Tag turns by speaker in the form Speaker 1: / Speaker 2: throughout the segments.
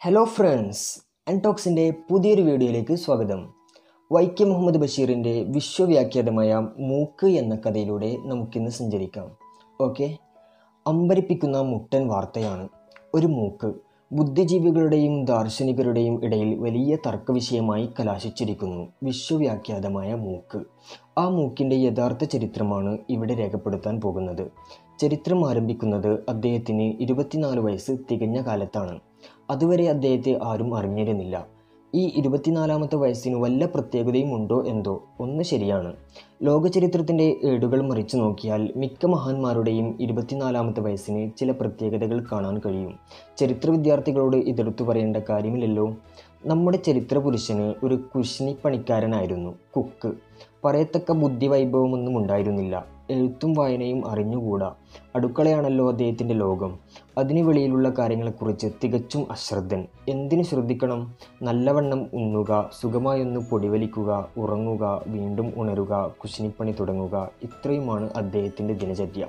Speaker 1: hello friends അൻടോക്സിൻ്റെ പുതിയൊരു വീഡിയോയിലേക്ക് സ്വാഗതം വൈക്കം മുഹമ്മദ് ബഷീറിൻ്റെ വിശ്വവ്യാഖ്യാതമായ മൂക്ക് എന്ന കഥയിലൂടെ നമുക്കിന്ന് സഞ്ചരിക്കാം ഓക്കെ അമ്പരിപ്പിക്കുന്ന മുട്ടൻ വാർത്തയാണ് ഒരു മൂക്ക് ബുദ്ധിജീവികളുടെയും ദാർശനികരുടെയും ഇടയിൽ വലിയ തർക്കവിഷയമായി കലാശിച്ചിരിക്കുന്നു വിശ്വവ്യാഖ്യാതമായ മൂക്ക് ആ മൂക്കിൻ്റെ യഥാർത്ഥ ചരിത്രമാണ് ഇവിടെ രേഖപ്പെടുത്താൻ പോകുന്നത് ചരിത്രം ആരംഭിക്കുന്നത് അദ്ദേഹത്തിന് ഇരുപത്തിനാല് വയസ്സ് തികഞ്ഞ കാലത്താണ് അതുവരെ അദ്ദേഹത്തെ ആരും അറിഞ്ഞിരുന്നില്ല ഈ ഇരുപത്തിനാലാമത്തെ വയസ്സിന് വല്ല പ്രത്യേകതയും ഉണ്ടോ എന്തോ ഒന്ന് ശരിയാണ് ലോകചരിത്രത്തിൻ്റെ ഏടുകൾ മറിച്ചു നോക്കിയാൽ മിക്ക മഹാന്മാരുടെയും ഇരുപത്തിനാലാമത്തെ വയസ്സിന് ചില പ്രത്യേകതകൾ കാണാൻ കഴിയും ചരിത്ര വിദ്യാർത്ഥികളോട് ഇതെടുത്തു പറയേണ്ട കാര്യമില്ലല്ലോ നമ്മുടെ ചരിത്ര പുരുഷന് ഒരു കുശിനി പണിക്കാരനായിരുന്നു കുക്ക് പറയത്തക്ക ബുദ്ധിവൈഭവമൊന്നും ഉണ്ടായിരുന്നില്ല എഴുത്തും വായനയും അറിഞ്ഞുകൂടാ അടുക്കളയാണല്ലോ അദ്ദേഹത്തിൻ്റെ ലോകം അതിനു വെളിയിലുള്ള കാര്യങ്ങളെക്കുറിച്ച് തികച്ചും അശ്രദ്ധൻ എന്തിനു ശ്രദ്ധിക്കണം നല്ലവണ്ണം ഉണ്ണുക സുഖമായൊന്ന് പൊടിവലിക്കുക ഉറങ്ങുക വീണ്ടും ഉണരുക കുശിനിപ്പണി തുടങ്ങുക ഇത്രയുമാണ് അദ്ദേഹത്തിൻ്റെ ദിനചര്യ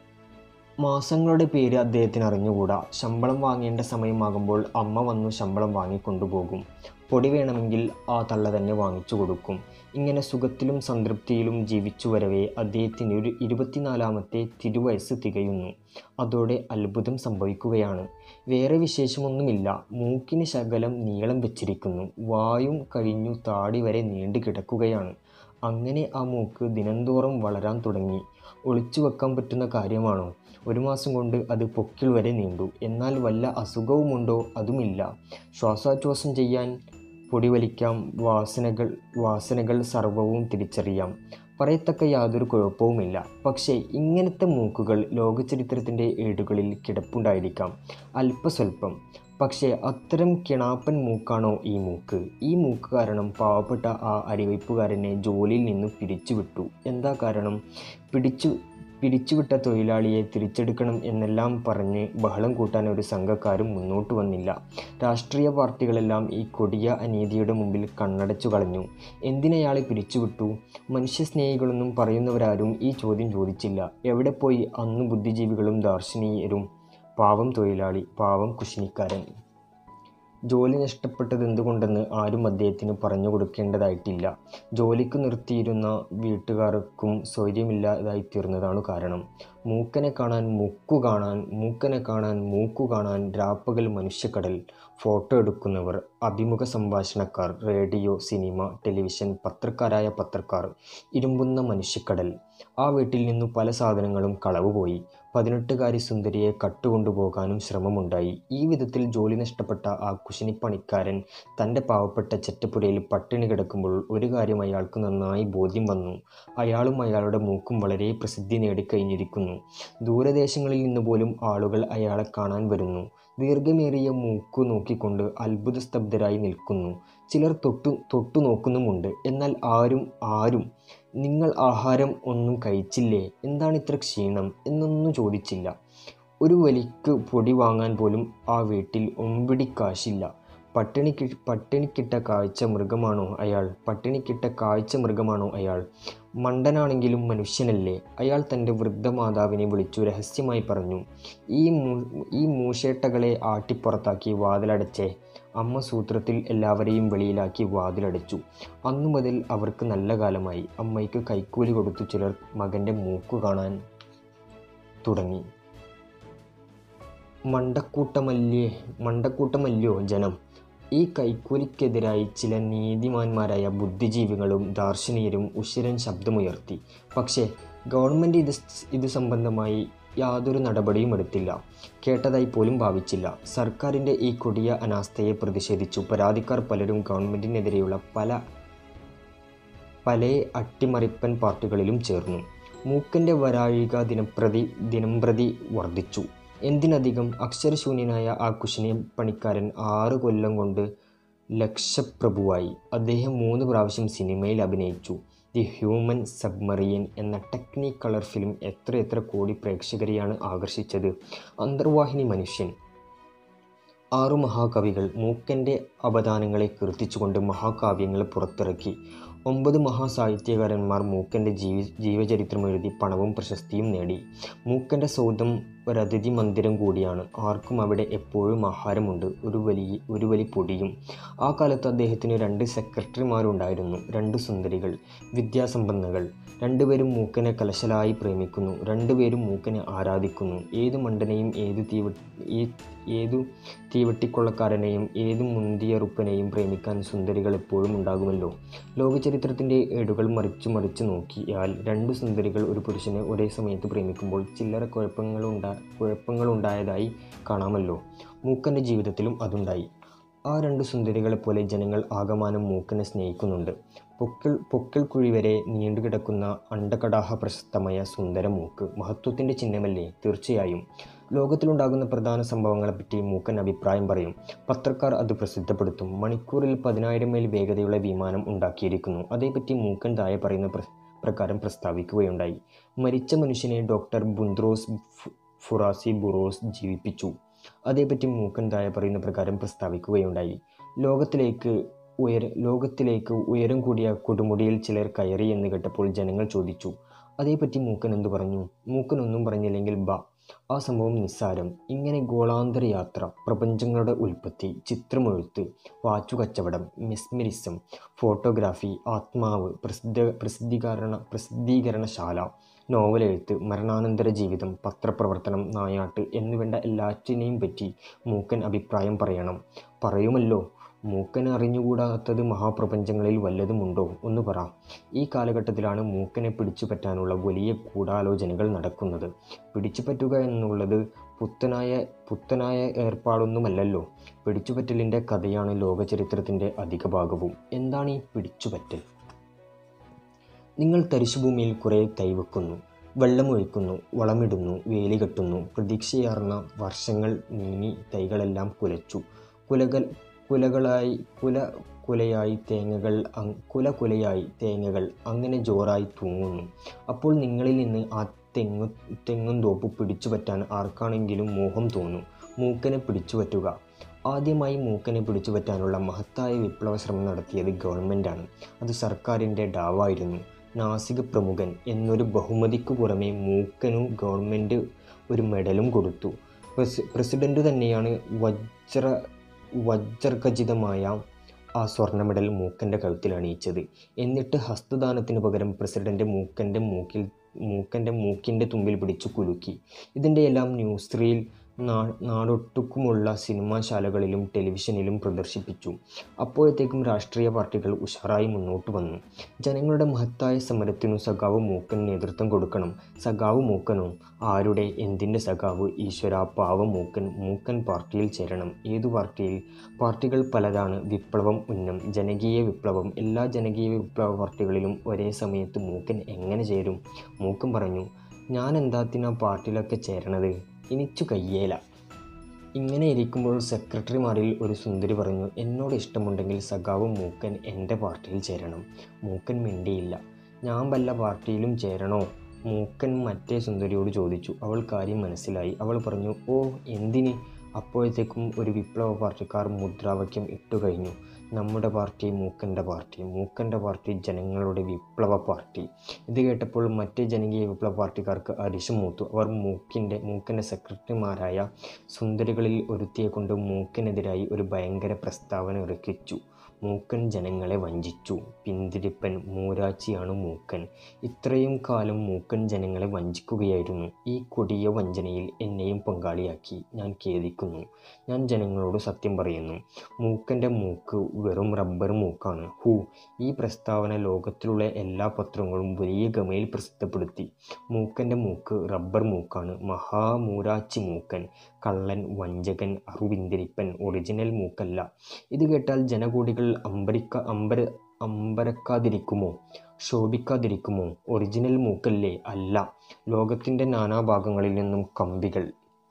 Speaker 1: മാസങ്ങളുടെ പേര് അദ്ദേഹത്തിന് അറിഞ്ഞുകൂടാ ശമ്പളം വാങ്ങേണ്ട സമയമാകുമ്പോൾ അമ്മ വന്നു ശമ്പളം വാങ്ങിക്കൊണ്ടുപോകും പൊടി വേണമെങ്കിൽ ആ തള്ള തന്നെ വാങ്ങിച്ചു കൊടുക്കും ഇങ്ങനെ സുഖത്തിലും സംതൃപ്തിയിലും ജീവിച്ചു വരവേ അദ്ദേഹത്തിന് ഒരു ഇരുപത്തിനാലാമത്തെ തിരുവയസ്സ് തികയുന്നു അതോടെ അത്ഭുതം സംഭവിക്കുകയാണ് വേറെ വിശേഷമൊന്നുമില്ല മൂക്കിന് ശകലം നീളം വെച്ചിരിക്കുന്നു വായും കഴിഞ്ഞു താടി വരെ നീണ്ടു കിടക്കുകയാണ് അങ്ങനെ ആ മൂക്ക് ദിനംതോറും വളരാൻ തുടങ്ങി ഒളിച്ചു വെക്കാൻ പറ്റുന്ന കാര്യമാണോ ഒരു മാസം കൊണ്ട് അത് പൊക്കിൾ വരെ നീണ്ടു എന്നാൽ വല്ല അസുഖവുമുണ്ടോ അതുമില്ല ശ്വാസോച്ഛ്വാസം ചെയ്യാൻ പൊടി വലിക്കാം വാസനകൾ വാസനകൾ സർവവും തിരിച്ചറിയാം പറയത്തക്ക യാതൊരു കുഴപ്പവുമില്ല പക്ഷേ ഇങ്ങനത്തെ മൂക്കുകൾ ലോകചരിത്രത്തിൻ്റെ ഏടുകളിൽ കിടപ്പുണ്ടായിരിക്കാം അല്പസ്വല്പം പക്ഷേ അത്തരം കിണാപ്പൻ മൂക്കാണോ ഈ മൂക്ക് ഈ മൂക്ക് കാരണം പാവപ്പെട്ട ആ അരിവയ്പ്പുകാരനെ ജോലിയിൽ നിന്ന് പിരിച്ചുവിട്ടു എന്താ കാരണം പിടിച്ചു പിരിച്ചുവിട്ട തൊഴിലാളിയെ തിരിച്ചെടുക്കണം എന്നെല്ലാം പറഞ്ഞ് ബഹളം കൂട്ടാൻ ഒരു സംഘക്കാരും മുന്നോട്ട് വന്നില്ല രാഷ്ട്രീയ പാർട്ടികളെല്ലാം ഈ കൊടിയ അനീതിയുടെ മുമ്പിൽ കണ്ണടച്ചു കളഞ്ഞു എന്തിനയാളെ പിരിച്ചുവിട്ടു മനുഷ്യസ്നേഹികളൊന്നും പറയുന്നവരാരും ഈ ചോദ്യം ചോദിച്ചില്ല എവിടെ പോയി അന്ന് ബുദ്ധിജീവികളും ദാർശനികരും പാവം തൊഴിലാളി പാവം കുശിനിക്കാരൻ ജോലി നഷ്ടപ്പെട്ടത് എന്തുകൊണ്ടെന്ന് ആരും അദ്ദേഹത്തിന് പറഞ്ഞു കൊടുക്കേണ്ടതായിട്ടില്ല ജോലിക്ക് നിർത്തിയിരുന്ന വീട്ടുകാർക്കും സ്വൈര്യമില്ലാതായി തീർന്നതാണ് കാരണം മൂക്കനെ കാണാൻ മുക്കു കാണാൻ മൂക്കനെ കാണാൻ മൂക്കു കാണാൻ രാപ്പകൽ മനുഷ്യക്കടൽ ഫോട്ടോ എടുക്കുന്നവർ അഭിമുഖ സംഭാഷണക്കാർ റേഡിയോ സിനിമ ടെലിവിഷൻ പത്രക്കാരായ പത്രക്കാർ ഇരുമ്പുന്ന മനുഷ്യക്കടൽ ആ വീട്ടിൽ നിന്നു പല സാധനങ്ങളും കളവുപോയി പതിനെട്ടുകാരി സുന്ദരിയെ കട്ടുകൊണ്ടുപോകാനും ശ്രമമുണ്ടായി ഈ വിധത്തിൽ ജോലി നഷ്ടപ്പെട്ട ആ കുശിനിപ്പണിക്കാരൻ തൻ്റെ പാവപ്പെട്ട ചെറ്റപ്പുരയിൽ പട്ടിണി കിടക്കുമ്പോൾ ഒരു കാര്യം അയാൾക്ക് നന്നായി ബോധ്യം വന്നു അയാളും അയാളുടെ മൂക്കും വളരെ പ്രസിദ്ധി നേടിക്കഴിഞ്ഞിരിക്കുന്നു ദൂരദേശങ്ങളിൽ നിന്ന് പോലും ആളുകൾ അയാളെ കാണാൻ വരുന്നു ദീർഘമേറിയ മൂക്കു നോക്കിക്കൊണ്ട് അത്ഭുത സ്തബ്ധരായി നിൽക്കുന്നു ചിലർ തൊട്ടു തൊട്ടു നോക്കുന്നുമുണ്ട് എന്നാൽ ആരും ആരും നിങ്ങൾ ആഹാരം ഒന്നും കഴിച്ചില്ലേ എന്താണ് ഇത്ര ക്ഷീണം എന്നൊന്നും ചോദിച്ചില്ല ഒരു വലിക്ക് പൊടി വാങ്ങാൻ പോലും ആ വീട്ടിൽ ഒമ്പിടി കാശില്ല പട്ടിണിക്ക് പട്ടിണിക്കിട്ട കാഴ്ച മൃഗമാണോ അയാൾ പട്ടിണിക്കിട്ട കാഴ്ച മൃഗമാണോ അയാൾ മണ്ടനാണെങ്കിലും മനുഷ്യനല്ലേ അയാൾ തൻ്റെ വൃദ്ധമാതാവിനെ വിളിച്ചു രഹസ്യമായി പറഞ്ഞു ഈ ഈ മൂഷേട്ടകളെ ആട്ടിപ്പുറത്താക്കി വാതിലടച്ചേ അമ്മ സൂത്രത്തിൽ എല്ലാവരെയും വെളിയിലാക്കി വാതിലടച്ചു അന്നു മുതൽ അവർക്ക് നല്ല കാലമായി അമ്മയ്ക്ക് കൈക്കൂലി കൊടുത്തു ചിലർ മകൻ്റെ മൂക്കു കാണാൻ തുടങ്ങി മണ്ടക്കൂട്ടമല്ലേ മണ്ടക്കൂട്ടമല്ലയോ ജനം ഈ കൈക്കൂലിക്കെതിരായി ചില നീതിമാന്മാരായ ബുദ്ധിജീവികളും ദാർശനികരും ഉശിരൻ ശബ്ദമുയർത്തി പക്ഷേ ഗവൺമെൻറ് ഇത് ഇത് സംബന്ധമായി യാതൊരു നടപടിയും എടുത്തില്ല കേട്ടതായി പോലും ഭാവിച്ചില്ല സർക്കാരിൻ്റെ ഈ കൊടിയ അനാസ്ഥയെ പ്രതിഷേധിച്ചു പരാതിക്കാർ പലരും ഗവൺമെൻറ്റിനെതിരെയുള്ള പല പല അട്ടിമറിപ്പൻ പാർട്ടികളിലും ചേർന്നു മൂക്കൻ്റെ വരാഴിക ദിനപ്രതി ദിനംപ്രതി വർദ്ധിച്ചു എന്തിനധികം അക്ഷരശൂന്യനായ ആ കുശിനി പണിക്കാരൻ ആറ് കൊല്ലം കൊണ്ട് ലക്ഷപ്രഭുവായി അദ്ദേഹം മൂന്ന് പ്രാവശ്യം സിനിമയിൽ അഭിനയിച്ചു ദി ഹ്യൂമൻ സബ്മറീൻ എന്ന ടെക്നിക് കളർ ഫിലിം എത്രയെത്ര കോടി പ്രേക്ഷകരെയാണ് ആകർഷിച്ചത് അന്തർവാഹിനി മനുഷ്യൻ ആറു മഹാകവികൾ മൂക്കൻ്റെ അവദാനങ്ങളെ കീർത്തിച്ചുകൊണ്ട് മഹാകാവ്യങ്ങൾ പുറത്തിറക്കി ഒമ്പത് മഹാസാഹിത്യകാരന്മാർ മൂക്കൻ്റെ ജീവി ജീവചരിത്രം എഴുതി പണവും പ്രശസ്തിയും നേടി മൂക്കൻ്റെ സൗദം ഒരതിഥി മന്ദിരം കൂടിയാണ് ആർക്കും അവിടെ എപ്പോഴും ആഹാരമുണ്ട് ഒരു വലിയ ഒരു വലി പൊടിയും ആ കാലത്ത് അദ്ദേഹത്തിന് രണ്ട് സെക്രട്ടറിമാരുണ്ടായിരുന്നു രണ്ട് സുന്ദരികൾ വിദ്യാസമ്പന്നകൾ രണ്ടുപേരും മൂക്കനെ കലശലായി പ്രേമിക്കുന്നു രണ്ടുപേരും മൂക്കനെ ആരാധിക്കുന്നു ഏതു മണ്ടനെയും ഏതു തീവ ഏതു തീവട്ടിക്കൊള്ളക്കാരനെയും ഏതു മുന്തിയറുപ്പനെയും പ്രേമിക്കാൻ സുന്ദരികൾ എപ്പോഴും ഉണ്ടാകുമല്ലോ ലോകചരിത്രത്തിൻ്റെ ഏടുകൾ മറിച്ചു മറിച്ചു നോക്കിയാൽ രണ്ടു സുന്ദരികൾ ഒരു പുരുഷനെ ഒരേ സമയത്ത് പ്രേമിക്കുമ്പോൾ ചില്ലറ കുഴപ്പങ്ങളുണ്ടാ കുഴപ്പങ്ങളുണ്ടായതായി കാണാമല്ലോ മൂക്കൻ്റെ ജീവിതത്തിലും അതുണ്ടായി ആ രണ്ട് സുന്ദരികളെ പോലെ ജനങ്ങൾ ആകമാനം മൂക്കനെ സ്നേഹിക്കുന്നുണ്ട് പൊക്കിൾ പൊക്കിൾ കുഴി വരെ നീണ്ടുകിടക്കുന്ന അണ്ടകടാഹ പ്രശസ്തമായ സുന്ദര മൂക്ക് മഹത്വത്തിൻ്റെ ചിഹ്നമല്ലേ തീർച്ചയായും ലോകത്തിലുണ്ടാകുന്ന പ്രധാന സംഭവങ്ങളെപ്പറ്റി മൂക്കൻ അഭിപ്രായം പറയും പത്രക്കാർ അത് പ്രസിദ്ധപ്പെടുത്തും മണിക്കൂറിൽ പതിനായിരം മൈൽ വേഗതയുള്ള വിമാനം ഉണ്ടാക്കിയിരിക്കുന്നു അതേപ്പറ്റി മൂക്കൻ താഴെ പറയുന്ന പ്ര പ്രകാരം പ്രസ്താവിക്കുകയുണ്ടായി മരിച്ച മനുഷ്യനെ ഡോക്ടർ ബുന്ദ്രോസ് ഫുറാസി ബുറോസ് ജീവിപ്പിച്ചു അതേപ്പറ്റി മൂക്കൻ താഴെ പറയുന്ന പ്രകാരം പ്രസ്താവിക്കുകയുണ്ടായി ലോകത്തിലേക്ക് ഉയര ലോകത്തിലേക്ക് ഉയരം കൂടിയ കൊടുമുടിയിൽ ചിലർ കയറി എന്ന് കേട്ടപ്പോൾ ജനങ്ങൾ ചോദിച്ചു അതേപ്പറ്റി മൂക്കൻ എന്തു പറഞ്ഞു മൂക്കൻ ഒന്നും പറഞ്ഞില്ലെങ്കിൽ ബ ആ സംഭവം നിസ്സാരം ഇങ്ങനെ ഗോളാന്തര യാത്ര പ്രപഞ്ചങ്ങളുടെ ഉൽപ്പത്തി ചിത്രമെഴുത്ത് വാച്ചു കച്ചവടം മെസ്മരിസം ഫോട്ടോഗ്രാഫി ആത്മാവ് പ്രസിദ്ധ പ്രസിദ്ധീകരണ പ്രസിദ്ധീകരണശാല നോവലെഴുത്ത് മരണാനന്തര ജീവിതം പത്രപ്രവർത്തനം നായാട്ട് എന്നുവേണ്ട എല്ലാറ്റിനെയും പറ്റി മൂക്കൻ അഭിപ്രായം പറയണം പറയുമല്ലോ മൂക്കൻ അറിഞ്ഞുകൂടാത്തത് മഹാപ്രപഞ്ചങ്ങളിൽ വല്ലതുമുണ്ടോ ഒന്ന് പറ ഈ കാലഘട്ടത്തിലാണ് മൂക്കനെ പിടിച്ചു പറ്റാനുള്ള വലിയ ഗൂഢാലോചനകൾ നടക്കുന്നത് പിടിച്ചു പറ്റുക എന്നുള്ളത് പുത്തനായ പുത്തനായ ഏർപ്പാടൊന്നുമല്ലല്ലോ പിടിച്ചുപറ്റലിൻ്റെ കഥയാണ് ലോകചരിത്രത്തിൻ്റെ അധിക ഭാഗവും എന്താണ് ഈ പിടിച്ചുപറ്റൽ നിങ്ങൾ തരിശുഭൂമിയിൽ കുറേ കൈവെക്കുന്നു വെള്ളമൊഴിക്കുന്നു വളമിടുന്നു വേലി കെട്ടുന്നു പ്രതീക്ഷയാർന്ന വർഷങ്ങൾ നീങ്ങി തൈകളെല്ലാം കുലച്ചു കുലകൾ കുലകളായി കുല കുലയായി തേങ്ങകൾ കുല കുലയായി തേങ്ങകൾ അങ്ങനെ ജോറായി തൂങ്ങുന്നു അപ്പോൾ നിങ്ങളിൽ നിന്ന് ആ തെങ്ങു തെങ്ങും തോപ്പ് പിടിച്ചു പറ്റാൻ ആർക്കാണെങ്കിലും മോഹം തോന്നും മൂക്കനെ പിടിച്ചു പറ്റുക ആദ്യമായി മൂക്കനെ പിടിച്ചു പറ്റാനുള്ള മഹത്തായ വിപ്ലവ ശ്രമം നടത്തിയത് ഗവൺമെൻറ്റാണ് അത് സർക്കാരിൻ്റെ ഡാവായിരുന്നു നാസിക പ്രമുഖൻ എന്നൊരു ബഹുമതിക്കു പുറമെ മൂക്കനു ഗവൺമെൻറ് ഒരു മെഡലും കൊടുത്തു പ്രസി പ്രസിഡൻ്റ് തന്നെയാണ് വജ്ര വജ്രഖചിതമായ ആ സ്വർണ്ണ മെഡൽ മൂക്കൻ്റെ കഴുത്തിൽ അണിയിച്ചത് എന്നിട്ട് ഹസ്തദാനത്തിന് പകരം പ്രസിഡൻ്റ് മൂക്കൻ്റെ മൂക്കിൽ മൂക്കൻ്റെ മൂക്കിൻ്റെ തുമ്പിൽ പിടിച്ചു കുലുക്കി ഇതിൻ്റെ എല്ലാം ന്യൂസ് റീൽ നാ നാടൊട്ടുക്കുമുള്ള സിനിമാശാലകളിലും ടെലിവിഷനിലും പ്രദർശിപ്പിച്ചു അപ്പോഴത്തേക്കും രാഷ്ട്രീയ പാർട്ടികൾ ഉഷാറായി മുന്നോട്ട് വന്നു ജനങ്ങളുടെ മഹത്തായ സമരത്തിനു സഖാവ് മൂക്കൻ നേതൃത്വം കൊടുക്കണം സഖാവ് മൂക്കനോ ആരുടെ എന്തിൻ്റെ സഖാവ് ഈശ്വര പാവ മൂക്കൻ മൂക്കൻ പാർട്ടിയിൽ ചേരണം ഏതു പാർട്ടിയിൽ പാർട്ടികൾ പലതാണ് വിപ്ലവം ഉന്നം ജനകീയ വിപ്ലവം എല്ലാ ജനകീയ വിപ്ലവ പാർട്ടികളിലും ഒരേ സമയത്ത് മൂക്കൻ എങ്ങനെ ചേരും മൂക്കൻ പറഞ്ഞു ഞാൻ എന്താത്തിനാ പാർട്ടിയിലൊക്കെ ചേരണത് എനിച്ചു കയ്യേല ഇങ്ങനെ ഇരിക്കുമ്പോൾ സെക്രട്ടറിമാരിൽ ഒരു സുന്ദരി പറഞ്ഞു എന്നോട് ഇഷ്ടമുണ്ടെങ്കിൽ സഖാവ് മൂക്കൻ എൻ്റെ പാർട്ടിയിൽ ചേരണം മൂക്കൻ മിണ്ടിയില്ല ഞാൻ വല്ല പാർട്ടിയിലും ചേരണോ മൂക്കൻ മറ്റേ സുന്ദരിയോട് ചോദിച്ചു അവൾ കാര്യം മനസ്സിലായി അവൾ പറഞ്ഞു ഓ എന്തിന് അപ്പോഴത്തേക്കും ഒരു വിപ്ലവ പാർട്ടിക്കാർ മുദ്രാവാക്യം ഇട്ടുകഴിഞ്ഞു നമ്മുടെ പാർട്ടി മൂക്കൻ്റെ പാർട്ടി മൂക്കൻ്റെ പാർട്ടി ജനങ്ങളുടെ വിപ്ലവ പാർട്ടി ഇത് കേട്ടപ്പോൾ മറ്റേ ജനകീയ വിപ്ലവ പാർട്ടിക്കാർക്ക് അരിശം മൂത്തു അവർ മൂക്കിൻ്റെ മൂക്കൻ്റെ സെക്രട്ടറിമാരായ സുന്ദരികളിൽ ഒരുത്തിയെ കൊണ്ട് മൂക്കിനെതിരായി ഒരു ഭയങ്കര പ്രസ്താവന ഇറക്കിച്ചു മൂക്കൻ ജനങ്ങളെ വഞ്ചിച്ചു പിന്തിരിപ്പൻ മൂരാച്ചിയാണ് മൂക്കൻ ഇത്രയും കാലം മൂക്കൻ ജനങ്ങളെ വഞ്ചിക്കുകയായിരുന്നു ഈ കൊടിയ വഞ്ചനയിൽ എന്നെയും പങ്കാളിയാക്കി ഞാൻ ഖേദിക്കുന്നു ഞാൻ ജനങ്ങളോട് സത്യം പറയുന്നു മൂക്കൻ്റെ മൂക്ക് വെറും റബ്ബർ മൂക്കാണ് ഹൂ ഈ പ്രസ്താവന ലോകത്തിലുള്ള എല്ലാ പത്രങ്ങളും വലിയ ഗമയിൽ പ്രസിദ്ധപ്പെടുത്തി മൂക്കൻ്റെ മൂക്ക് റബ്ബർ മൂക്കാണ് മഹാമൂരാച്ചി മൂക്കൻ കള്ളൻ വഞ്ചകൻ അറുവിന്തിരിപ്പൻ ഒറിജിനൽ മൂക്കല്ല ഇത് കേട്ടാൽ ജനകൂടികൾ അമ്പരിക്ക അമ്പര അമ്പരക്കാതിരിക്കുമോ ശോഭിക്കാതിരിക്കുമോ ഒറിജിനൽ മൂക്കല്ലേ അല്ല ലോകത്തിൻ്റെ നാനാഭാഗങ്ങളിൽ നിന്നും കമ്പികൾ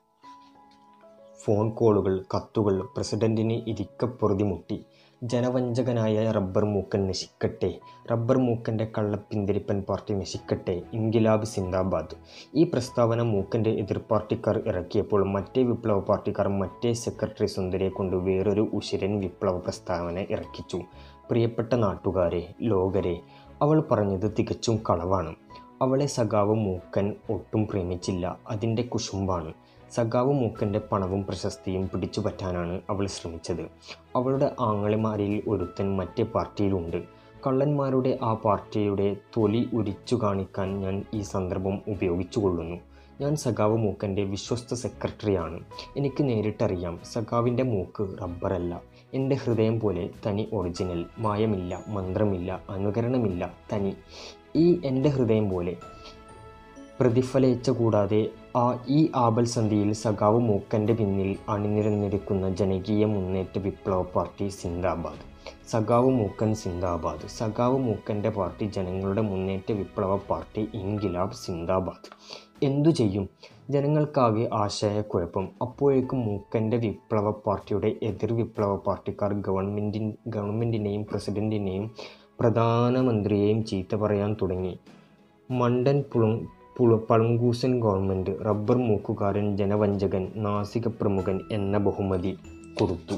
Speaker 1: ഫോൺ കോളുകൾ കത്തുകൾ പ്രസിഡന്റിന് ഇരിക്കപ്പൊറുതി മുട്ടി ജനവഞ്ചകനായ റബ്ബർ മൂക്കൻ നശിക്കട്ടെ റബ്ബർ മൂക്കൻ്റെ കള്ളപ്പിന്തിരിപ്പൻ പാർട്ടി നശിക്കട്ടെ ഇൻകിലാബ് സിന്ദാബാദ് ഈ പ്രസ്താവന മൂക്കൻ്റെ എതിർ പാർട്ടിക്കാർ ഇറക്കിയപ്പോൾ മറ്റേ വിപ്ലവ പാർട്ടിക്കാർ മറ്റേ സെക്രട്ടറി സുന്ദരിയെ കൊണ്ട് വേറൊരു ഉശിരൻ വിപ്ലവ പ്രസ്താവന ഇറക്കിച്ചു പ്രിയപ്പെട്ട നാട്ടുകാരെ ലോകരെ അവൾ പറഞ്ഞത് തികച്ചും കളവാണ് അവളെ സഖാവ് മൂക്കൻ ഒട്ടും പ്രേമിച്ചില്ല അതിൻ്റെ കുശുമ്പാണ് സഖാവ് മൂക്കൻ്റെ പണവും പ്രശസ്തിയും പിടിച്ചു പറ്റാനാണ് അവൾ ശ്രമിച്ചത് അവളുടെ ആങ്ങളിമാരിൽ ഒരുത്തൻ മറ്റേ പാർട്ടിയിലുണ്ട് കള്ളന്മാരുടെ ആ പാർട്ടിയുടെ തൊലി ഉരിച്ചു കാണിക്കാൻ ഞാൻ ഈ സന്ദർഭം ഉപയോഗിച്ചു കൊള്ളുന്നു ഞാൻ സഖാവ് മൂക്കൻ്റെ വിശ്വസ്ത സെക്രട്ടറിയാണ് എനിക്ക് നേരിട്ടറിയാം സഖാവിൻ്റെ മൂക്ക് റബ്ബറല്ല എൻ്റെ ഹൃദയം പോലെ തനി ഒറിജിനൽ മായമില്ല മന്ത്രമില്ല അനുകരണമില്ല തനി ഈ എൻ്റെ ഹൃദയം പോലെ പ്രതിഫലേച്ഛ കൂടാതെ ആ ഈ ആപൽസന്ധിയിൽ സഖാവ് മൂക്കൻ്റെ പിന്നിൽ അണിനിരന്നിരിക്കുന്ന ജനകീയ മുന്നേറ്റ വിപ്ലവ പാർട്ടി സിന്ദാബാദ് സഖാവ് മൂക്കൻ സിന്ദാബാദ് സഖാവ് മൂക്കൻ്റെ പാർട്ടി ജനങ്ങളുടെ മുന്നേറ്റ വിപ്ലവ പാർട്ടി ഇൻകിലാബ് സിന്ദാബാദ് എന്തു ചെയ്യും ജനങ്ങൾക്കാകെ ആശയക്കുഴപ്പം അപ്പോഴേക്കും മൂക്കൻ്റെ വിപ്ലവ പാർട്ടിയുടെ എതിർ വിപ്ലവ പാർട്ടിക്കാർ ഗവൺമെൻറ്റിൻ ഗവൺമെൻറ്റിനെയും പ്രസിഡൻറ്റിനെയും പ്രധാനമന്ത്രിയെയും ചീത്ത പറയാൻ തുടങ്ങി മണ്ടൻ പുളു പുളു പളുങ്കൂസൻ ഗവൺമെൻറ് റബ്ബർ മൂക്കുകാരൻ ജനവഞ്ചകൻ നാസിക പ്രമുഖൻ എന്ന ബഹുമതി കൊടുത്തു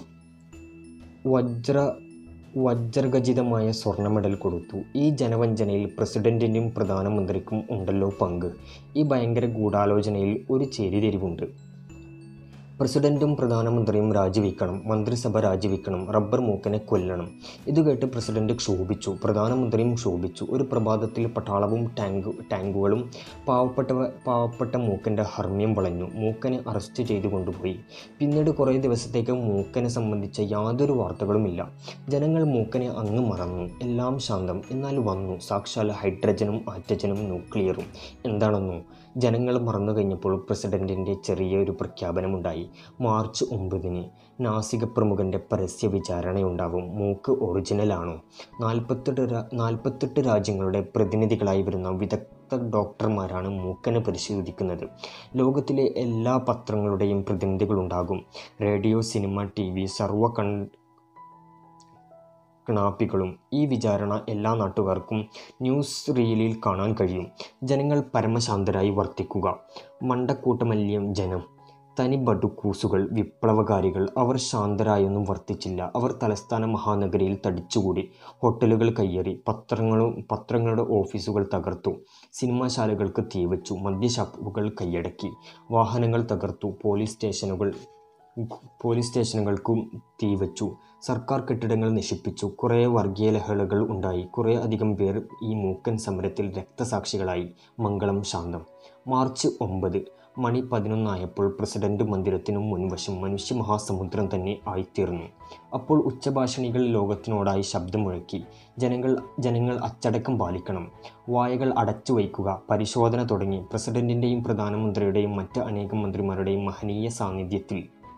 Speaker 1: വജ്ര വജ്രഖചിതമായ സ്വർണ്ണ മെഡൽ കൊടുത്തു ഈ ജനവഞ്ചനയിൽ പ്രസിഡന്റിനും പ്രധാനമന്ത്രിക്കും ഉണ്ടല്ലോ പങ്ക് ഈ ഭയങ്കര ഗൂഢാലോചനയിൽ ഒരു ചേരിതിരിവുണ്ട് പ്രസിഡന്റും പ്രധാനമന്ത്രിയും രാജിവെക്കണം മന്ത്രിസഭ രാജിവെക്കണം റബ്ബർ മൂക്കനെ കൊല്ലണം ഇത് കേട്ട് പ്രസിഡന്റ് ക്ഷോഭിച്ചു പ്രധാനമന്ത്രിയും ക്ഷോഭിച്ചു ഒരു പ്രഭാതത്തിൽ പട്ടാളവും ടാങ്ക് ടാങ്കുകളും പാവപ്പെട്ട പാവപ്പെട്ട മൂക്കൻ്റെ ഹർമ്മ്യം വളഞ്ഞു മൂക്കനെ അറസ്റ്റ് ചെയ്തു കൊണ്ടുപോയി പിന്നീട് കുറേ ദിവസത്തേക്ക് മൂക്കനെ സംബന്ധിച്ച യാതൊരു വാർത്തകളുമില്ല ജനങ്ങൾ മൂക്കനെ അങ്ങ് മറന്നു എല്ലാം ശാന്തം എന്നാൽ വന്നു സാക്ഷാൽ ഹൈഡ്രജനും ആറ്റജനും ന്യൂക്ലിയറും എന്താണെന്നോ ജനങ്ങൾ മറന്നു കഴിഞ്ഞപ്പോൾ പ്രസിഡന്റിൻ്റെ ചെറിയൊരു പ്രഖ്യാപനമുണ്ടായി മാർച്ച് ഒമ്പതിന് നാസിക പ്രമുഖൻ്റെ പരസ്യ വിചാരണയുണ്ടാവും മൂക്ക് ഒറിജിനലാണോ നാൽപ്പത്തെട്ട് രാ നാൽപ്പത്തെട്ട് രാജ്യങ്ങളുടെ പ്രതിനിധികളായി വരുന്ന വിദഗ്ധ ഡോക്ടർമാരാണ് മൂക്കനെ പരിശോധിക്കുന്നത് ലോകത്തിലെ എല്ലാ പത്രങ്ങളുടെയും പ്രതിനിധികളുണ്ടാകും റേഡിയോ സിനിമ ടി വി സർവ കൺ കണാപ്പികളും ഈ വിചാരണ എല്ലാ നാട്ടുകാർക്കും ന്യൂസ് റീലിൽ കാണാൻ കഴിയും ജനങ്ങൾ പരമശാന്തരായി വർത്തിക്കുക മണ്ടക്കൂട്ടമല്യം ജനം തനി ബടുക്കൂസുകൾ വിപ്ലവകാരികൾ അവർ ശാന്തരായൊന്നും വർത്തിച്ചില്ല അവർ തലസ്ഥാന മഹാനഗരിയിൽ തടിച്ചുകൂടി ഹോട്ടലുകൾ കയ്യേറി പത്രങ്ങളും പത്രങ്ങളുടെ ഓഫീസുകൾ തകർത്തു സിനിമാശാലകൾക്ക് തീവച്ചു മദ്യഷാപ്പുകൾ കൈയടക്കി വാഹനങ്ങൾ തകർത്തു പോലീസ് സ്റ്റേഷനുകൾ പോലീസ് സ്റ്റേഷനുകൾക്കും തീവച്ചു സർക്കാർ കെട്ടിടങ്ങൾ നശിപ്പിച്ചു കുറേ വർഗീയ ലഹളകൾ ഉണ്ടായി കുറേ അധികം പേർ ഈ മൂക്കൻ സമരത്തിൽ രക്തസാക്ഷികളായി മംഗളം ശാന്തം മാർച്ച് ഒമ്പത് മണി പതിനൊന്നായപ്പോൾ പ്രസിഡന്റ് മന്ദിരത്തിനു മുൻവശം മനുഷ്യ മഹാസമുദ്രം തന്നെ ആയിത്തീർന്നു അപ്പോൾ ഉച്ചഭാഷണികൾ ലോകത്തിനോടായി ശബ്ദമുഴക്കി ജനങ്ങൾ ജനങ്ങൾ അച്ചടക്കം പാലിക്കണം വായകൾ അടച്ചു വയ്ക്കുക പരിശോധന തുടങ്ങി പ്രസിഡന്റിൻ്റെയും പ്രധാനമന്ത്രിയുടെയും മറ്റ് അനേകം മന്ത്രിമാരുടെയും മഹനീയ സാന്നിധ്യത്തിൽ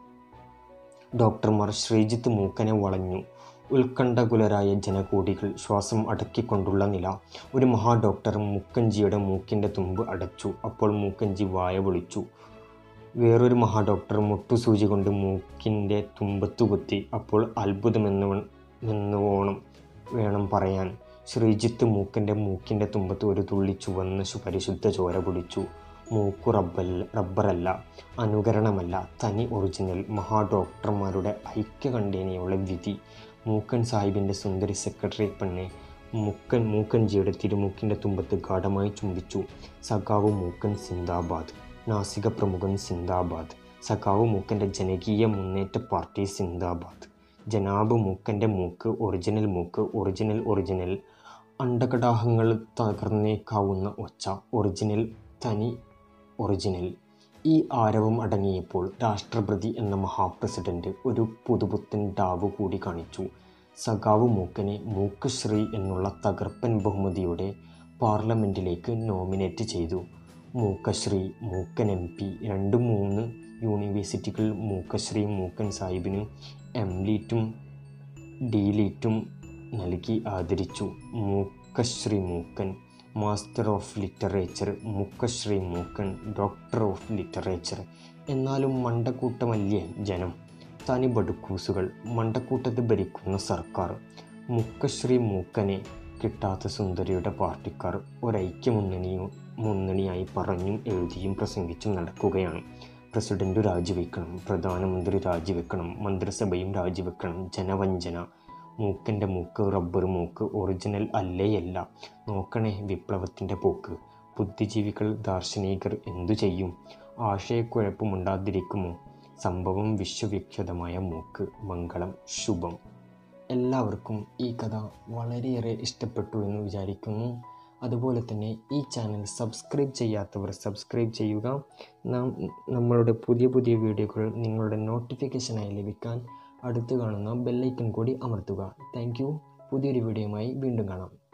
Speaker 1: ഡോക്ടർമാർ ശ്രീജിത്ത് മൂക്കനെ വളഞ്ഞു ഉത്കണ്ഠകുലരായ ജനകൂടികൾ ശ്വാസം അടക്കിക്കൊണ്ടുള്ള നില ഒരു മഹാ ഡോക്ടർ മൂക്കഞ്ചിയുടെ മൂക്കിൻ്റെ തുമ്പ് അടച്ചു അപ്പോൾ മൂക്കഞ്ചി വായ പൊളിച്ചു വേറൊരു മഹാ ഡോക്ടർ മുട്ടുസൂചി കൊണ്ട് മൂക്കിൻ്റെ തുമ്പത്തു കുത്തി അപ്പോൾ അത്ഭുതമെന്ന് എന്നോണം വേണം പറയാൻ ശ്രീജിത്ത് മൂക്കൻ്റെ മൂക്കിൻ്റെ തുമ്പത്ത് ഒരു തുള്ളി ചുവന്ന ശു- പരിശുദ്ധ ചോര പൊടിച്ചു മൂക്കു റബ്ബല്ല റബ്ബറല്ല അനുകരണമല്ല തനി ഒറിജിനൽ മഹാ ഡോക്ടർമാരുടെ ഐക്യകണ്ഠേനയുള്ള വിധി മൂക്കൻ സാഹിബിൻ്റെ സുന്ദരി സെക്രട്ടറി പെണ്ണെ മുക്കൻ മൂക്കൻജിയുടെ തിരുമൂക്കിൻ്റെ തുമ്പത്ത് ഗാഠമായി ചുംബിച്ചു സഖാവ് മൂക്കൻ സിന്ദാബാദ് നാസിക പ്രമുഖൻ സിന്ദാബാദ് സഖാവ് മൂക്കൻ്റെ ജനകീയ മുന്നേറ്റ പാർട്ടി സിന്ദാബാദ് ജനാബ് മൂക്കൻ്റെ മൂക്ക് ഒറിജിനൽ മൂക്ക് ഒറിജിനൽ ഒറിജിനൽ അണ്ടകടാഹങ്ങൾ തകർന്നേക്കാവുന്ന ഒച്ച ഒറിജിനൽ തനി ഒറിജിനൽ ഈ ആരവം അടങ്ങിയപ്പോൾ രാഷ്ട്രപതി എന്ന മഹാപ്രസിഡന്റ് ഒരു പുതുപുത്തൻ ഡാവ് കൂടി കാണിച്ചു സഖാവ് മൂക്കനെ മൂക്കശ്രീ എന്നുള്ള തകർപ്പൻ ബഹുമതിയോടെ പാർലമെൻറ്റിലേക്ക് നോമിനേറ്റ് ചെയ്തു മൂക്കശ്രീ മൂക്കൻ എം പി രണ്ട് മൂന്ന് യൂണിവേഴ്സിറ്റികൾ മൂക്കശ്രീ മൂക്കൻ സാഹിബിന് എം ലീറ്റും ഡി ലീറ്റും നൽകി ആദരിച്ചു മൂക്കശ്രീ മൂക്കൻ മാസ്റ്റർ ഓഫ് ലിറ്ററേച്ചർ മുക്കശ്രീ മൂക്കൻ ഡോക്ടർ ഓഫ് ലിറ്ററേച്ചർ എന്നാലും മണ്ടക്കൂട്ടമല്ലേ ജനം തനി ബടുക്കൂസുകൾ മണ്ടക്കൂട്ടത്തെ ഭരിക്കുന്ന സർക്കാർ മുക്കശ്രീ മൂക്കനെ കിട്ടാത്ത സുന്ദരിയുടെ പാർട്ടിക്കാർ ഒരൈക്യമുന്നണിയോ മുന്നണിയായി പറഞ്ഞും എഴുതിയും പ്രസംഗിച്ചും നടക്കുകയാണ് പ്രസിഡന്റ് രാജിവെക്കണം പ്രധാനമന്ത്രി രാജിവെക്കണം മന്ത്രിസഭയും രാജിവെക്കണം ജനവഞ്ചന മൂക്കിൻ്റെ മൂക്ക് റബ്ബർ മൂക്ക് ഒറിജിനൽ അല്ലേയല്ല നോക്കണേ വിപ്ലവത്തിൻ്റെ പോക്ക് ബുദ്ധിജീവികൾ ദാർശനികർ എന്തു ചെയ്യും ആശയക്കുഴപ്പമുണ്ടാതിരിക്കുമോ സംഭവം വിശ്വവിഖ്യാതമായ മൂക്ക് മംഗളം ശുഭം എല്ലാവർക്കും ഈ കഥ വളരെയേറെ ഇഷ്ടപ്പെട്ടു എന്ന് വിചാരിക്കുന്നു അതുപോലെ തന്നെ ഈ ചാനൽ സബ്സ്ക്രൈബ് ചെയ്യാത്തവർ സബ്സ്ക്രൈബ് ചെയ്യുക നാം നമ്മളുടെ പുതിയ പുതിയ വീഡിയോകൾ നിങ്ങളുടെ നോട്ടിഫിക്കേഷനായി ലഭിക്കാൻ അടുത്ത് കാണുന്ന ബെല്ലൈക്കൺ കൂടി അമർത്തുക താങ്ക് പുതിയൊരു വീഡിയോയുമായി വീണ്ടും കാണാം